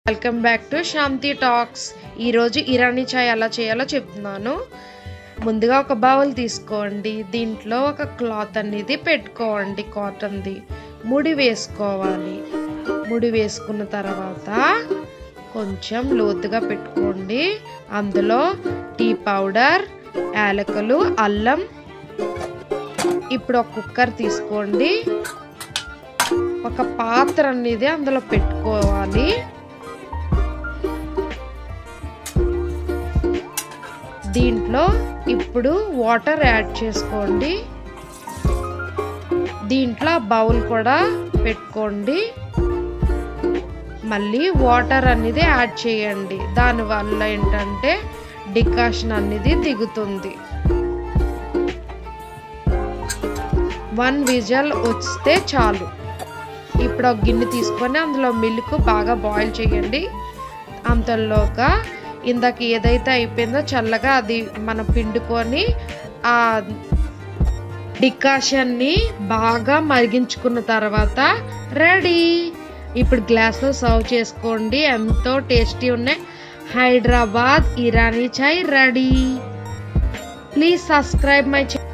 welcome back to Shanti talks ఈరోజు ఇరానీ చాయ్ ఎలా చేయాలో చెప్తున్నాను ముందుగా ఒక బౌల్ తీసుకోండి దీంట్లో ఒక క్లాత్ అనేది పెట్టుకోండి కాటన్ది ముడి వేసుకోవాలి ముడి వేసుకున్న తర్వాత కొంచెం లోతుగా పెట్టుకోండి అందులో టీ పౌడర్ యాలకులు అల్లం ఇప్పుడు ఒక కుక్కర్ తీసుకోండి ఒక పాత్ర అనేది అందులో పెట్టుకోవాలి దీంట్లో ఇప్పుడు వాటర్ యాడ్ చేసుకోండి దీంట్లో బౌల్ కూడా పెట్టుకోండి మళ్ళీ వాటర్ అనేది యాడ్ చేయండి దానివల్ల ఏంటంటే డికాషన్ అనేది దిగుతుంది వన్ విజల్ వస్తే చాలు ఇప్పుడు ఒక గిన్నె తీసుకొని అందులో మిల్క్ బాగా బాయిల్ చేయండి అంతలోగా ఇందాక ఏదైతే అయిపోయిందో చల్లగా అది మనం పిండుకొని ఆ డికాషన్ని బాగా మరిగించుకున్న తర్వాత రెడీ ఇప్పుడు గ్లాస్లో సర్వ్ చేసుకోండి ఎంతో టేస్టీ ఉన్నాయి Hyderabad Irani chai ready please subscribe my